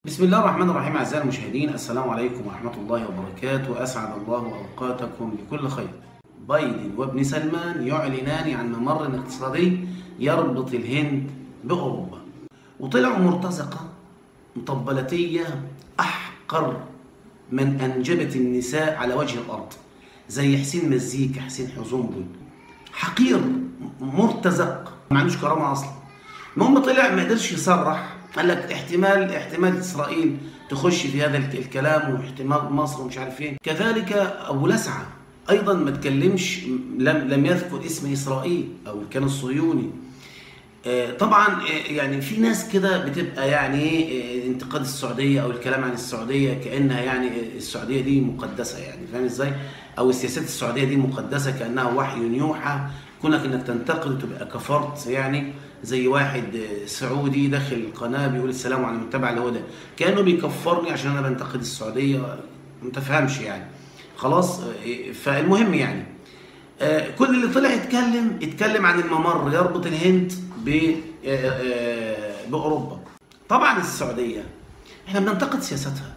بسم الله الرحمن الرحيم أعزائي المشاهدين السلام عليكم ورحمة الله وبركاته أسعد الله أوقاتكم بكل خير بايدن وابن سلمان يعلنان عن ممر اقتصادي يربط الهند بأوروبا وطلعوا مرتزقة مطبلتية أحقر من أنجبت النساء على وجه الأرض زي حسين مزيكا حسين حزنبل حقير مرتزق ما عندوش كرامة أصلا المهم طلع ما قدرش يصرح قال لك احتمال احتمال اسرائيل تخش في هذا الكلام واحتمال مصر ومش عارف ايه كذلك ابو لسعه ايضا ما تكلمش لم لم يذكر اسم اسرائيل او كان الصهيوني طبعا يعني في ناس كده بتبقى يعني ايه انتقاد السعوديه او الكلام عن السعوديه كانها يعني السعوديه دي مقدسه يعني فاهم ازاي؟ او السياسات السعوديه دي مقدسه كانها وحي يوحى كونك انك تنتقد تبقى كفرت يعني زي واحد سعودي داخل القناه بيقول السلام على المتبع الهدى كانه بيكفرني عشان انا بنتقد السعوديه ما تفهمش يعني خلاص فالمهم يعني كل اللي طلع يتكلم اتكلم عن الممر يربط الهند ب باوروبا طبعا السعوديه احنا بننتقد سياستها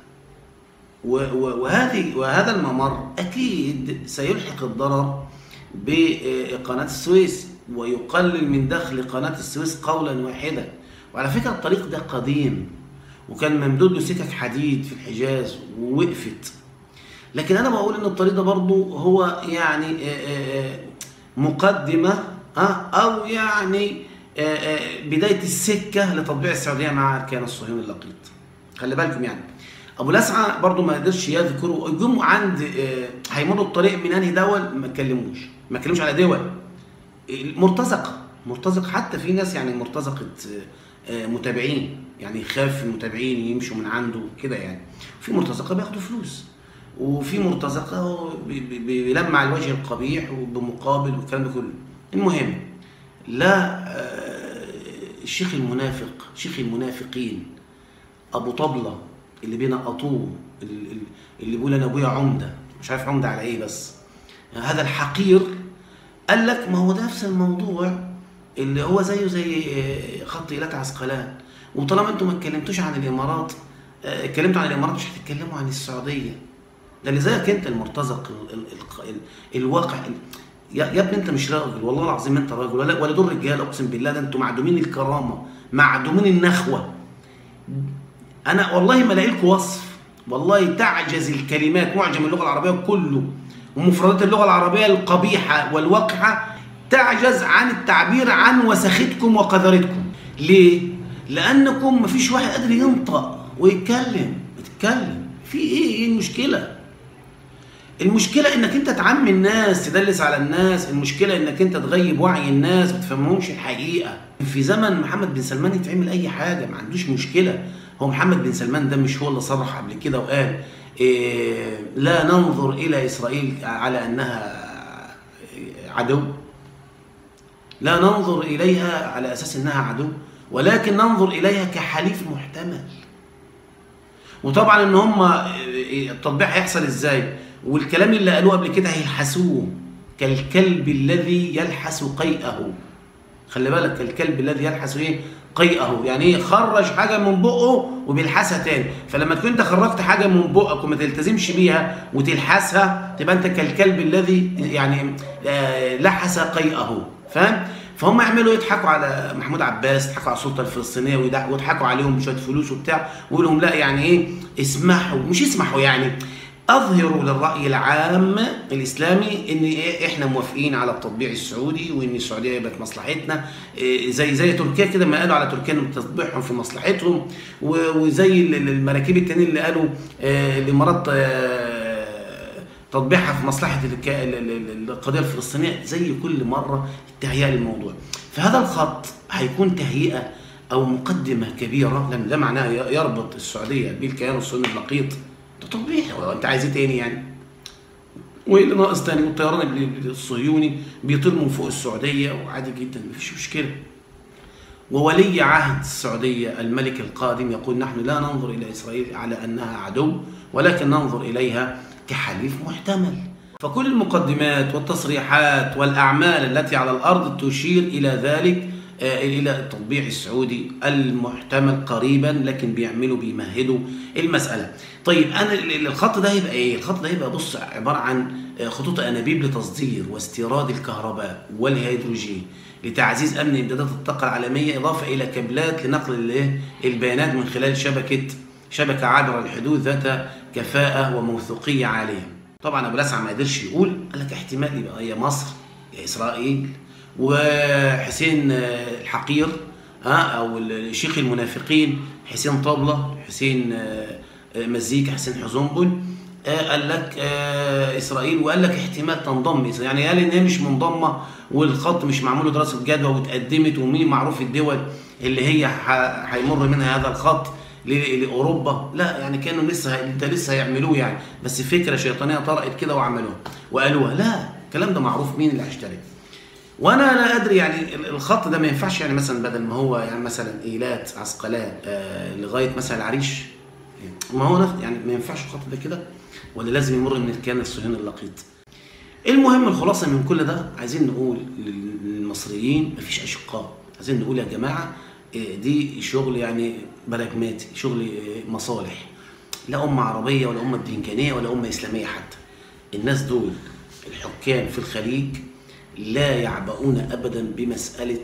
وهذه وهذا الممر اكيد سيلحق الضرر بقناه السويس ويقلل من دخل قناه السويس قولا واحدا وعلى فكره الطريق ده قديم وكان ممدود له سكك حديد في الحجاز ووقفت لكن انا بقول ان الطريق ده برضه هو يعني مقدمه او يعني بدايه السكه لتطبيع السعوديه مع الكيان الصهيوني اللقيط خلي بالكم يعني ابو لسعه برضه ما قدرش يذكروا جم عند هيمروا الطريق من انهي دول ما اتكلموش ما اتكلموش على دول مرتزقه مرتزق حتى في ناس يعني مرتزقه متابعين يعني يخاف المتابعين يمشوا من عنده كده يعني في مرتزقه بياخدوا فلوس وفي مرتزقه بيلمع الوجه القبيح وبمقابل والكلام ده كله المهم لا الشيخ المنافق شيخ المنافقين ابو طبله اللي بينقطوه اللي بيقول انا ابويا عمده مش عارف عمده على ايه بس هذا الحقير قال لك ما هو ده نفس الموضوع اللي هو زيه زي خط ايلات عسقلان وطالما انتم ما اتكلمتوش عن الامارات اتكلمتوا عن الامارات مش هتتكلموا عن السعوديه ده اللي زيك انت المرتزق ال ال ال الواقع يا, يا ابني انت مش راجل والله العظيم انت راجل ولا ولا دول رجاله اقسم بالله ده انتم معدومين الكرامه معدومين النخوه انا والله ما لاقي لكم وصف والله تعجز الكلمات معجم اللغه العربيه كله ومفردات اللغه العربيه القبيحه والوقحه تعجز عن التعبير عن وسختكم وقذرتكم ليه لانكم مفيش واحد قادر ينطق ويتكلم يتكلم في ايه ايه المشكله المشكله انك انت تعمي الناس تدلس على الناس المشكله انك انت تغيب وعي الناس ما تفهمهمش الحقيقه في زمن محمد بن سلمان يتعمل اي حاجه ما عندوش مشكله هو محمد بن سلمان ده مش هو اللي صرح قبل كده وقال إيه لا ننظر الى اسرائيل على انها عدو لا ننظر اليها على اساس انها عدو ولكن ننظر اليها كحليف محتمل وطبعا ان هم التطبيع هيحصل ازاي والكلام اللي قالوه قبل كده هيلحسوه كالكلب الذي يلحس قيئه خلي بالك الكلب الذي يلحس ايه قيئه يعني ايه خرج حاجه من بقه وبيلحسها تاني فلما تكون انت خرجت حاجه من بقك وما تلتزمش بيها وتلحسها تبقى انت كالكلب الذي يعني لحس قيئه فاهم فهم يعملوا يضحكوا على محمود عباس يضحكوا على السلطه الفلسطينيه ويضحكوا عليهم بشويه فلوس وبتاع ويقول لهم لا يعني ايه اسمحوا مش اسمحوا يعني اظهروا للراي العام الاسلامي ان إيه احنا موافقين على التطبيع السعودي وان السعوديه يبقى في مصلحتنا إيه زي زي تركيا كده ما قالوا على تركيا ان تطبيعهم في مصلحتهم وزي المراكب التانيين اللي قالوا إيه الامارات تطبيعها في مصلحه القضيه الفلسطينيه زي كل مره التهيئه للموضوع فهذا الخط هيكون تهيئه او مقدمه كبيره لان ده معناه يربط السعوديه بالكيان الصهيوني اللقيط ده طبيعي انت عايز ايه تاني يعني وايه اللي ناقص تاني والطيران الصهيوني بيطير من فوق السعوديه وعادي جدا مفيش مشكله وولي عهد السعوديه الملك القادم يقول نحن لا ننظر الى اسرائيل على انها عدو ولكن ننظر اليها كحليف محتمل فكل المقدمات والتصريحات والاعمال التي على الارض تشير الى ذلك آه، الى التطبيع السعودي المحتمل قريبا لكن بيعملوا بيمهدوا المساله. طيب انا ال- ال- الخط ده هيبقى ايه؟ الخط ده هيبقى بص عباره عن آه، خطوط انابيب لتصدير واستيراد الكهرباء والهيدروجين لتعزيز امن امدادات الطاقه العالميه اضافه الى كابلات لنقل الايه؟ البيانات من خلال شبكه شبكه عابره الحدود ذات كفاءه وموثوقيه عاليه. طبعا ابو لسعى ما قدرش يقول قال لك احتمال يبقى يا مصر يا اسرائيل وحسين آه، الحقير ها او الشيخ المنافقين حسين طبله حسين آه، آه، مزيكا حسين حزنبل آه، قال لك آه، اسرائيل وقال لك احتمال تنضم إسرائيل. يعني قال ان هي مش منضمه والخط مش معمول له دراسه جدوى واتقدمت ومين معروف الدول اللي هي ح- هيمر منها هذا الخط ل- لاوروبا لا يعني كانوا لسه هي- ده لسه هيعملوه يعني بس فكره شيطانيه طرقت كده وعملوها وقالوها لا الكلام ده معروف مين اللي هيشترك وانا لا ادري يعني ال- الخط ده ما ينفعش يعني مثلا بدل ما هو يعني مثلا ايلات عسقلان آه لغايه مثلا العريش ما هو نفس يعني ما ينفعش الخط ده كده ولا لازم يمر من الكيان الصهيوني اللقيط المهم الخلاصه من كل ده عايزين نقول لل- للمصريين مفيش اشقاء عايزين نقول يا جماعه إيه دي شغل يعني براجماتي شغل إيه مصالح لا امه عربيه ولا امه بلنكانيه ولا امه اسلاميه حتى الناس دول الحكام في الخليج لا يعبؤون ابدا بمساله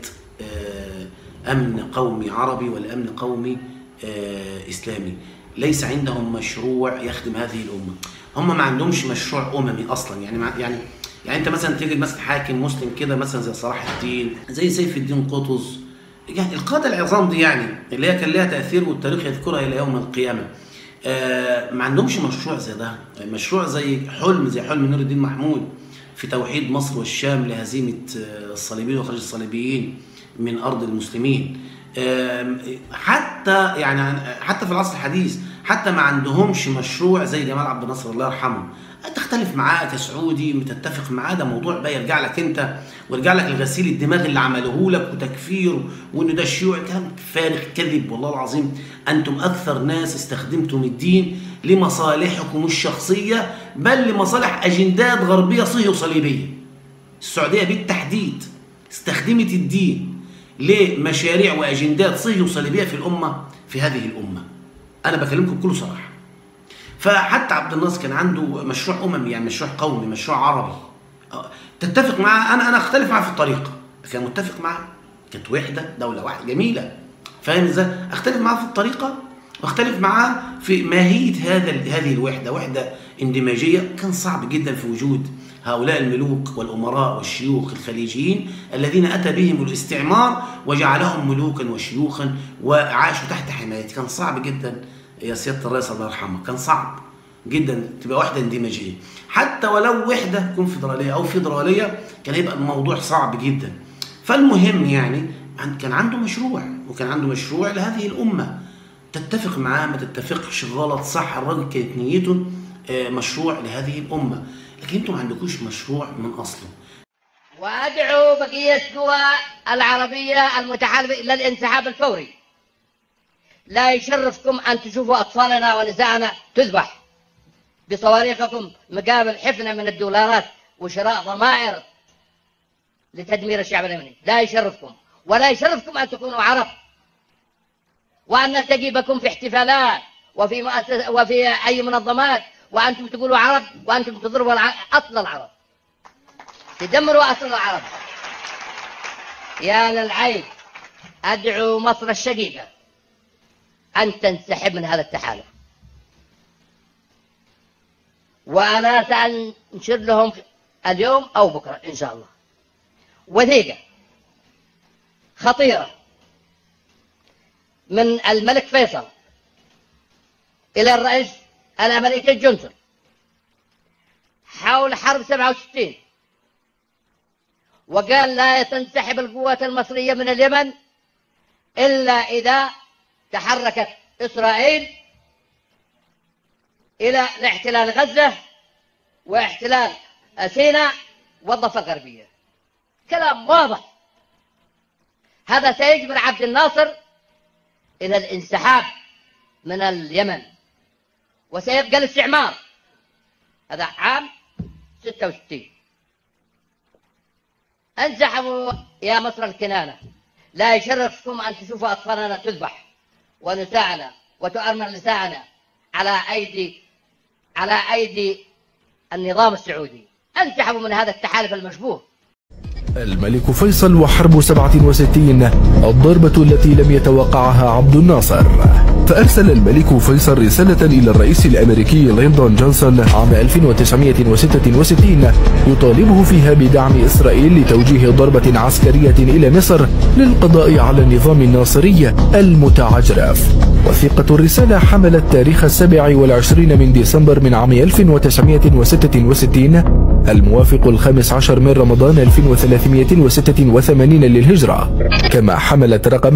آه، امن قومي عربي ولا امن قومي آه، اسلامي ليس عندهم مشروع يخدم هذه الامه هم ما عندهمش مشروع اممي اصلا يعني مع يعني يعني انت مثلا تيجي مثلا حاكم مسلم كده مثلا زي صلاح الدين زي سيف الدين قطز يعني القاده العظام دي يعني اللي هي كان لها تاثير والتاريخ يذكرها الى يوم القيامه آه ما عندهمش مشروع زي ده مشروع زي حلم زي حلم نور الدين محمود في توحيد مصر والشام لهزيمه آه، الصليبيين وخرج الصليبيين من ارض المسلمين آم، حتى يعني حتى في العصر الحديث حتى ما عندهمش مشروع زي جمال عبد الناصر الله يرحمه تختلف معاه كسعودي تتفق معاه ده موضوع بقى يرجع لك انت ويرجع لك الغسيل الدماغ اللي عملوه لك وتكفير وان ده الشيوعي كلام فارغ كذب والله العظيم انتم اكثر ناس استخدمتم الدين لمصالحكم الشخصيه بل لمصالح اجندات غربيه صهيو صليبيه السعوديه بالتحديد استخدمت الدين لمشاريع واجندات صهيو صليبيه في الامه في هذه الامه انا بكلمكم بكل صراحه فحتى عبد الناصر كان عنده مشروع اممي يعني مشروع قومي مشروع عربي آه، تتفق معاه انا انا اختلف معاه في الطريقه كان متفق معاه كانت وحده دوله واحده جميله فاهم ازاي اختلف معاه في الطريقه واختلف معاه في ماهيه هذا هذه الوحده وحده اندماجيه كان صعب جدا في وجود هؤلاء الملوك والامراء والشيوخ الخليجيين الذين اتى بهم الاستعمار وجعلهم ملوكا وشيوخا وعاشوا تحت حمايته كان صعب جدا يا سياده الرئيس الله يرحمه كان صعب جدا تبقى وحده اندماجيه حتى ولو وحده كونفدراليه او فيدراليه كان هيبقى الموضوع صعب جدا فالمهم يعني عن- كان عنده مشروع وكان عنده مشروع لهذه الامه تتفق معاه ما تتفقش غلط صح الراجل كانت نيته آه، مشروع لهذه الامه لكن انتم ما عندكوش مشروع من اصله وأدعو بقية الدول العربية المتحالفة إلى الانسحاب الفوري لا يشرفكم أن تشوفوا أطفالنا ونساءنا تذبح بصواريخكم مقابل حفنة من الدولارات وشراء ضمائر لتدمير الشعب اليمني لا يشرفكم ولا يشرفكم أن تكونوا عرب وأن نلتقي بكم في احتفالات وفي مؤسس وفي أي منظمات وأنتم تقولوا عرب وأنتم تضربوا الع- أصل العرب تدمروا أصل العرب يا للعيب أدعو مصر الشقيقة أن تنسحب من هذا التحالف وأنا سأنشر لهم اليوم أو بكرة إن شاء الله وثيقة خطيرة من الملك فيصل إلى الرئيس الأمريكي جونسون حول حرب 67 وقال لا تنسحب القوات المصرية من اليمن إلا إذا تحركت إسرائيل إلى الاحتلال غزة واحتلال سيناء والضفة الغربية كلام واضح هذا سيجبر عبد الناصر إلى الانسحاب من اليمن وسيبقى الاستعمار هذا عام 66 انسحبوا يا مصر الكنانة لا يشرفكم أن تشوفوا أطفالنا تذبح ونساءنا وتؤمر نساءنا على أيدي على أيدي النظام السعودي انسحبوا من هذا التحالف المشبوه الملك فيصل وحرب 67 الضربة التي لم يتوقعها عبد الناصر فأرسل الملك فيصل رسالة إلى الرئيس الأمريكي ليندون جونسون عام 1966 يطالبه فيها بدعم إسرائيل لتوجيه ضربة عسكرية إلى مصر للقضاء على النظام الناصري المتعجرف وثيقة الرسالة حملت تاريخ السابع والعشرين من ديسمبر من عام 1966 الموافق الخامس عشر من رمضان 1386 للهجرة كما حملت رقم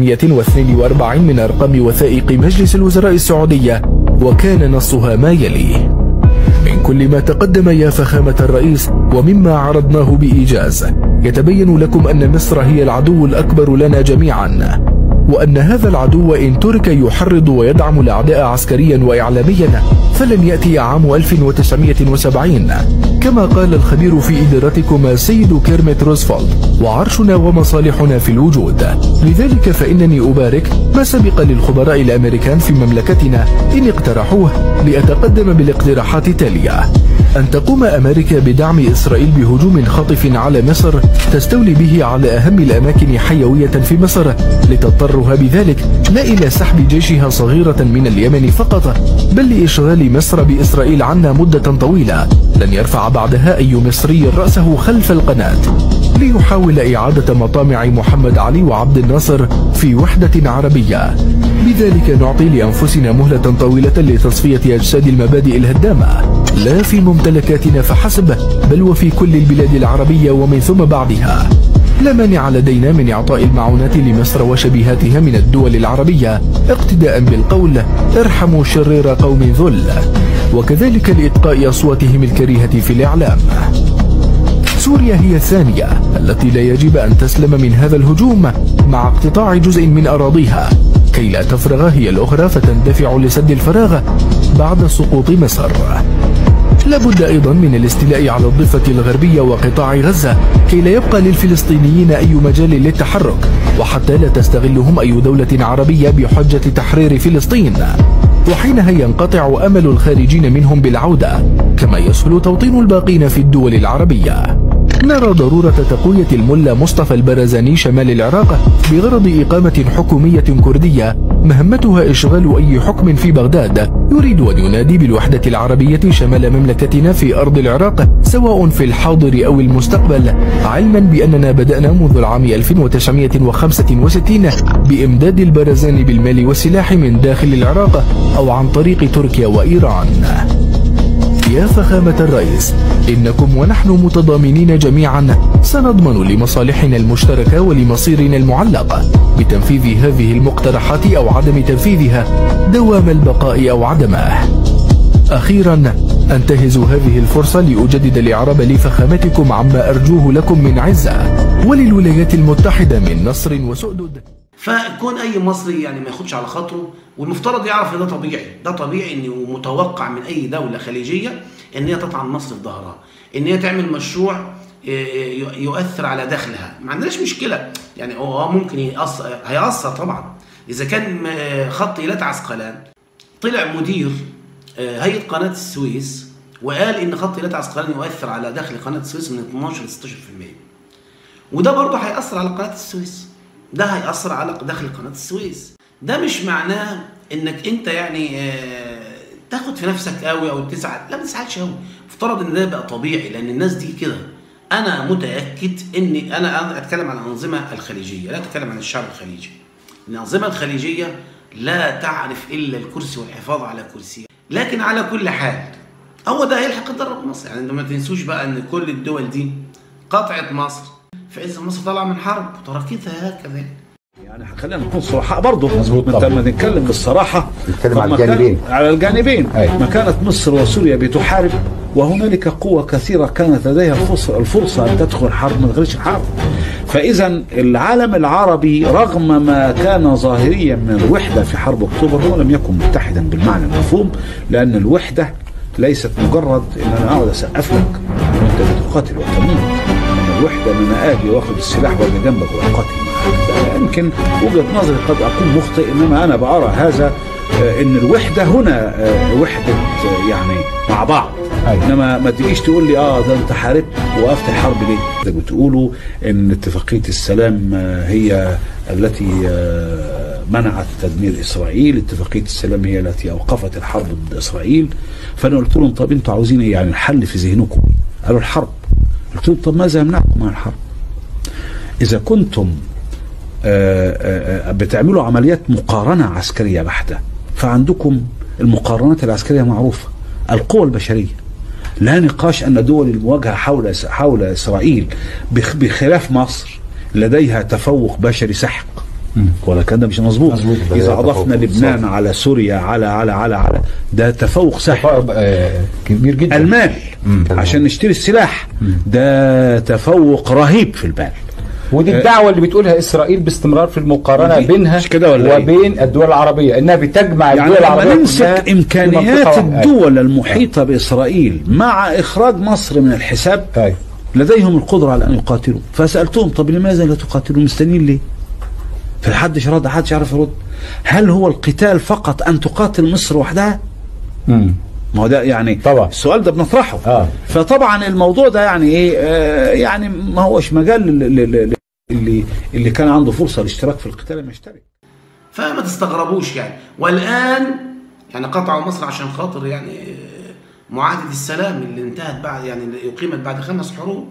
342 من أرقام وثائق مجلس الوزراء السعودية وكان نصها ما يلي من كل ما تقدم يا فخامة الرئيس ومما عرضناه بإيجاز يتبين لكم أن مصر هي العدو الأكبر لنا جميعا وأن هذا العدو إن ترك يحرض ويدعم الأعداء عسكريا وإعلاميا فلن يأتي عام 1970 كما قال الخبير في إدارتكم السيد كيرميت روزفلت وعرشنا ومصالحنا في الوجود لذلك فإنني أبارك ما سبق للخبراء الأمريكان في مملكتنا إن اقترحوه لأتقدم بالاقتراحات التالية أن تقوم أمريكا بدعم إسرائيل بهجوم خاطف على مصر تستولي به على أهم الأماكن حيوية في مصر لتضطرها بذلك لا إلى سحب جيشها صغيرة من اليمن فقط بل لإشغال مصر بإسرائيل عنا مدة طويلة لن يرفع بعدها أي مصري رأسه خلف القناة ليحاول إعادة مطامع محمد علي وعبد الناصر في وحدة عربية بذلك نعطي لأنفسنا مهلة طويلة لتصفية أجساد المبادئ الهدامة لا في ممتلكاتنا فحسب بل وفي كل البلاد العربية ومن ثم بعدها لا مانع لدينا من إعطاء المعونات لمصر وشبيهاتها من الدول العربية اقتداء بالقول ارحموا شرير قوم ذل وكذلك لإبقاء أصواتهم الكريهة في الإعلام سوريا هي الثانية التي لا يجب أن تسلم من هذا الهجوم مع اقتطاع جزء من أراضيها كي لا تفرغ هي الأخرى فتندفع لسد الفراغ بعد سقوط مصر لابد أيضا من الاستيلاء على الضفة الغربية وقطاع غزة كي لا يبقى للفلسطينيين أي مجال للتحرك وحتى لا تستغلهم أي دولة عربية بحجة تحرير فلسطين وحينها ينقطع أمل الخارجين منهم بالعودة كما يسهل توطين الباقين في الدول العربية نرى ضرورة تقوية الملا مصطفى البرزاني شمال العراق بغرض إقامة حكومية كردية مهمتها إشغال أي حكم في بغداد يريد أن ينادي بالوحدة العربية شمال مملكتنا في أرض العراق سواء في الحاضر أو المستقبل علما بأننا بدأنا منذ العام 1965 بإمداد البرزان بالمال والسلاح من داخل العراق أو عن طريق تركيا وإيران يا فخامة الرئيس إنكم ونحن متضامنين جميعا سنضمن لمصالحنا المشتركة ولمصيرنا المعلق بتنفيذ هذه المقترحات أو عدم تنفيذها دوام البقاء أو عدمه أخيرا أنتهز هذه الفرصة لأجدد الإعراب لفخامتكم عما أرجوه لكم من عزة وللولايات المتحدة من نصر وسؤدد فكون اي مصري يعني ما ياخدش على خاطره والمفترض يعرف ان ده طبيعي ده طبيعي ان متوقع من اي دوله خليجيه ان هي تطعن مصر في ظهرها ان هي تعمل مشروع يؤثر على دخلها ما عندناش مشكله يعني هو ممكن يأثر هيأثر طبعا اذا كان خط ايلات عسقلان طلع مدير هيئه قناه السويس وقال ان خط ايلات عسقلان يؤثر على دخل قناه السويس من 12 ل 16% وده برضه هيأثر على قناه السويس ده هيأثر على دخل قناة السويس ده مش معناه انك انت يعني آه تاخد في نفسك قوي او تزعل لا ما تزعلش قوي افترض ان ده بقى طبيعي لان الناس دي كده انا متاكد اني انا اتكلم عن الانظمه الخليجيه لا اتكلم عن الشعب الخليجي الانظمه الخليجيه لا تعرف الا الكرسي والحفاظ على كرسيها لكن على كل حال هو ده هيلحق يضرب مصر يعني ما تنسوش بقى ان كل الدول دي قطعت مصر فإذا مصر طالعة من حرب وتركتها هكذا يعني خلينا نكون صرحاء برضه مظبوط لما نتكلم بالصراحه نتكلم على الجانبين على الجانبين أي. ما كانت مصر وسوريا بتحارب وهنالك قوة كثيرة كانت لديها الفرصة, الفرصة أن تدخل حرب من غير حرب فإذا العالم العربي رغم ما كان ظاهريا من الوحدة في حرب أكتوبر هو لم يكن متحدا بالمعنى المفهوم لأن الوحدة ليست مجرد أن أنا أقعد أسقف لك وأنت بتقاتل وتموت الوحده ان انا اجي واخد السلاح واجي جنبك واقاتل معاك ده يمكن وجهه نظري قد اكون مخطئ انما انا بارى هذا آه، ان الوحده هنا آه، وحده آه، يعني مع بعض أيوة. انما ما تجيش تقول لي اه ده انت حاربت وقفت الحرب ليه؟ ده بتقولوا ان اتفاقيه السلام آه، هي التي آه، منعت تدمير اسرائيل، اتفاقيه السلام هي التي اوقفت الحرب ضد اسرائيل، فانا قلت لهم طب انتوا عاوزين ايه يعني الحل في ذهنكم؟ قالوا الحرب. قلت لهم طب ماذا يمنعكم عن الحرب؟ اذا كنتم آه، آه، آه، بتعملوا عمليات مقارنه عسكريه بحته فعندكم المقارنات العسكريه معروفه القوى البشريه لا نقاش ان دول المواجهه حول حول اسرائيل بخ- بخلاف مصر لديها تفوق بشري سحق ولا كان ده مش مظبوط مظبوط، ده اذا تفوق اضفنا لبنان صح. على سوريا على على على على ده تفوق سحق فرق آه، كبير جدا المال مم. عشان نشتري السلاح ده تفوق رهيب في المال ودي الدعوة اللي بتقولها إسرائيل باستمرار في المقارنة ودي- بينها مش كده ولا إيه؟ وبين الدول العربية إنها بتجمع يعني الدول العربية لما كلها نمسك في امكانيات منطقة واحدة. الدول المحيطه باسرائيل مع اخراج مصر من الحساب أيوة. لديهم القدره على ان يقاتلوا فسالتهم طب لماذا لا تقاتلوا مستنيين ليه؟ فحدش رد حدش عارف يرد هل هو القتال فقط ان تقاتل مصر وحدها؟ مم. ما هو ده يعني طبعا. السؤال ده بنطرحه آه. فطبعا الموضوع ده يعني ايه آه يعني ما هوش مجال اللي, اللي, اللي, اللي كان عنده فرصه للاشتراك في القتال انه يشترك فما تستغربوش يعني والان يعني قطعوا مصر عشان خاطر يعني معاهده السلام اللي انتهت بعد يعني اللي اقيمت بعد خمس حروب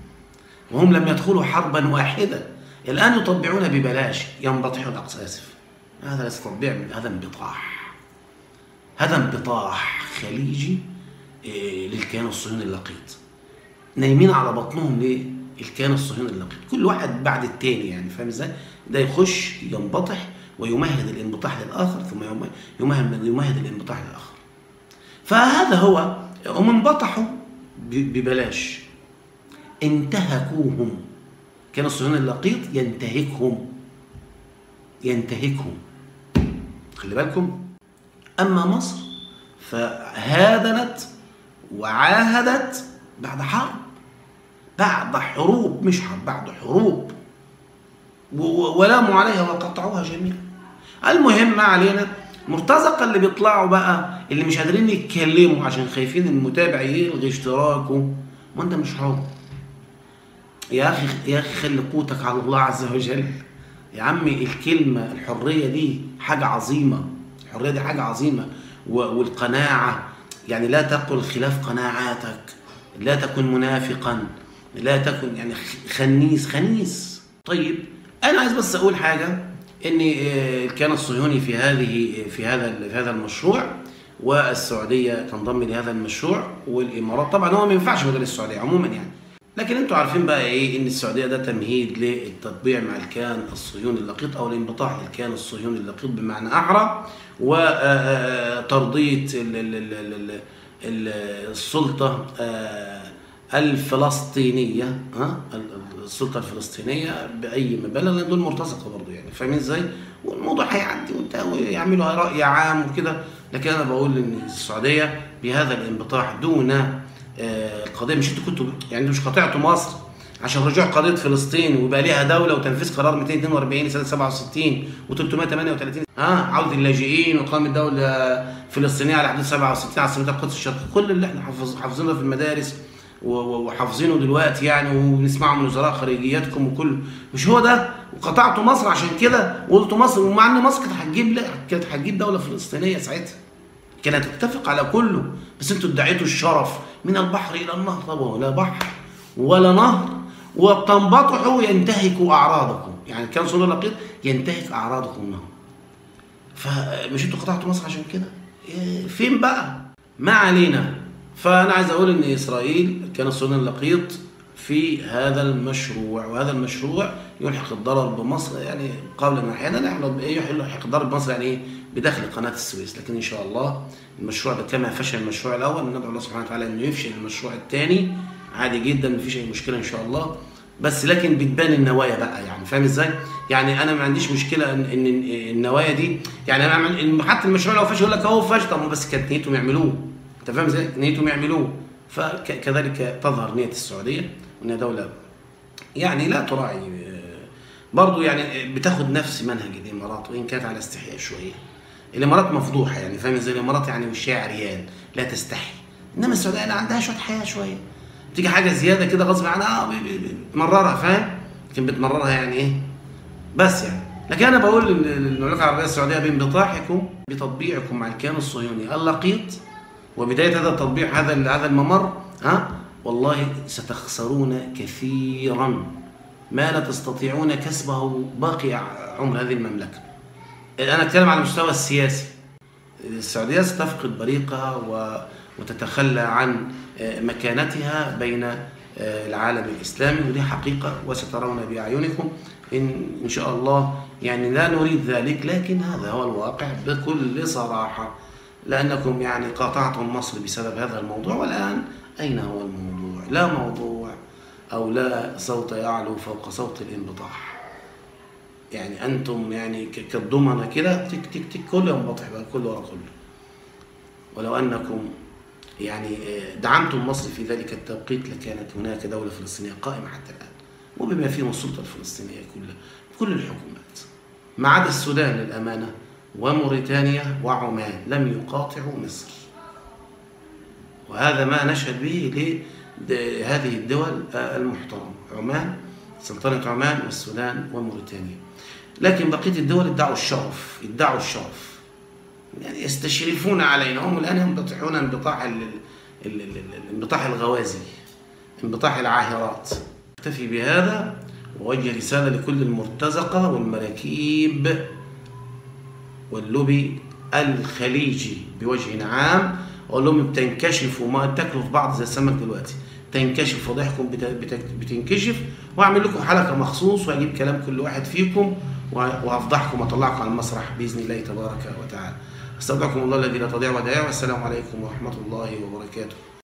وهم لم يدخلوا حربا واحده الان يطبعون ببلاش ينبطحون اقصى اسف هذا ليس تطبيع هذا انبطاح هذا انبطاح خليجي إيه، للكيان الصهيوني اللقيط نايمين على بطنهم ليه؟ الكيان الصهيوني اللقيط كل واحد بعد التاني يعني فاهم ازاي؟ ده يخش ينبطح ويمهد الانبطاح للاخر ثم يم- يمهد يمهد الانبطاح للاخر. فهذا هو هم انبطحوا ب- ببلاش انتهكوهم كان الصهيوني اللقيط ينتهكهم ينتهكهم خلي بالكم اما مصر فهادنت وعاهدت بعد حرب بعد حروب مش حرب بعد حروب و- و- ولاموا عليها وقطعوها جميعا المهم ما علينا مرتزقة اللي بيطلعوا بقى اللي مش قادرين يتكلموا عشان خايفين المتابع يلغي اشتراكه وانت مش حر يا اخي يا اخي خلي قوتك على الله عز وجل يا عمي الكلمة الحرية دي حاجة عظيمة الحرية دي حاجة عظيمة و- والقناعة يعني لا تقل خلاف قناعاتك لا تكن منافقا لا تكن يعني خ- خنيس خنيس طيب انا عايز بس اقول حاجة ان آه، الكيان الصهيوني في هذه في هذا في هذا المشروع والسعوديه تنضم لهذا المشروع والامارات طبعا هو ما ينفعش بدل السعوديه عموما يعني لكن انتوا عارفين بقى ايه ان السعوديه ده تمهيد للتطبيع مع الكيان الصهيوني اللقيط او الانبطاح للكيان الصهيوني اللقيط بمعنى احرى وترضيه السلطه آه، الفلسطينيه ها السلطه الفلسطينيه باي مبالغ لان دول مرتزقه برضه يعني فاهمين ازاي؟ والموضوع هيعدي وانت ويعملوا راي عام وكده لكن انا بقول ان السعوديه بهذا الانبطاح دون آه، القضيه مش انتوا كنتوا يعني انتوا مش قاطعتوا مصر عشان رجوع قضيه فلسطين ويبقى ليها دوله وتنفيذ قرار 242 سنه 67 و338 ها عوده اللاجئين واقامه دوله فلسطينيه على حدود 67 عاصمتها القدس الشرقيه كل اللي احنا حافظ حافظينه في المدارس و- و- وحافظينه دلوقتي يعني وبنسمعه من وزراء خارجياتكم وكل مش هو ده وقطعتوا مصر عشان كده وقلتوا مصر ومع ان مصر كانت هتجيب لا كانت هتجيب دوله فلسطينيه ساعتها كانت تتفق على كله بس انتوا ادعيتوا الشرف من البحر الى النهر طبعا لا بحر ولا نهر وبتنبطحوا ينتهكوا اعراضكم يعني كان صلى لقيط ينتهك اعراضكم النهر فمش انتوا قطعتوا مصر عشان كده إيه، فين بقى ما علينا فانا عايز اقول ان اسرائيل كان الصهيوني اللقيط في هذا المشروع وهذا المشروع يلحق الضرر بمصر يعني قبل احيانا يحلق يلحق الضرر بمصر يعني ايه بداخل قناه السويس لكن ان شاء الله المشروع ده كما فشل المشروع الاول ندعو الله سبحانه وتعالى انه يفشل المشروع الثاني عادي جدا مفيش اي مشكله ان شاء الله بس لكن بتبان النوايا بقى يعني فاهم ازاي؟ يعني انا ما عنديش مشكله ان ان النوايا دي يعني انا عم- حتى المشروع لو فشل يقول لك اهو فشل طب ما بس كانت نيتهم يعملوه انت فاهم ازاي؟ نيتهم يعملوه فكذلك تظهر نيه السعوديه وانها دوله يعني لا تراعي آه، برضو يعني بتاخد نفس منهج الامارات وان كانت على استحياء شويه الامارات مفضوحه يعني فاهم ازاي الامارات يعني وشها عريان لا تستحي انما السعوديه لا عندها شويه حياه شويه تيجي حاجه زياده كده غصب عنها آه، ب- ب- ب- بتمررها فاهم لكن بتمررها يعني ايه بس يعني لكن انا بقول لل- للمملكه العربيه السعوديه بانبطاحكم بتطبيعكم مع الكيان الصهيوني اللقيط وبدايه هذا التطبيع هذا هذا الممر ها والله ستخسرون كثيرا ما لا تستطيعون كسبه باقي عمر هذه المملكه. انا اتكلم على المستوى السياسي. السعوديه ستفقد بريقها و- وتتخلى عن آه، مكانتها بين آه، العالم الاسلامي ودي حقيقه وسترون باعينكم ان ان شاء الله يعني لا نريد ذلك لكن هذا هو الواقع بكل صراحه لانكم يعني قاطعتم مصر بسبب هذا الموضوع والان اين هو الموضوع؟ لا موضوع او لا صوت يعلو فوق صوت الانبطاح. يعني انتم يعني ك- كالضمنه كده تك تك تك كله ينبطح بقى كله ورا كله. ولو انكم يعني آه، دعمتم مصر في ذلك التوقيت لكانت هناك دوله فلسطينيه قائمه حتى الان وبما فيهم السلطه الفلسطينيه كلها كل الحكومات ما عدا السودان للامانه وموريتانيا وعمان لم يقاطعوا مصر وهذا ما نشهد به لهذه الدول آه، المحترمه عمان سلطنه عمان والسودان وموريتانيا لكن بقيه الدول ادعوا الشرف ادعوا الشرف يعني يستشرفون علينا هم الان ينبطحون انبطاح ال- ال- ال- ال- الانبطاح الغوازي انبطاح العاهرات اكتفي بهذا ووجه رساله لكل المرتزقه والمراكيب واللوبي الخليجي بوجه عام اقول لهم بتنكشفوا ما تاكلوا في بعض زي السمك دلوقتي تنكشف فضيحكم بت- بت- بتنكشف واعمل لكم حلقه مخصوص واجيب كلام كل واحد فيكم وه- وهفضحكم واطلعكم على المسرح باذن الله تبارك وتعالى استودعكم الله الذي لا تضيع ودائعه والسلام عليكم ورحمه الله وبركاته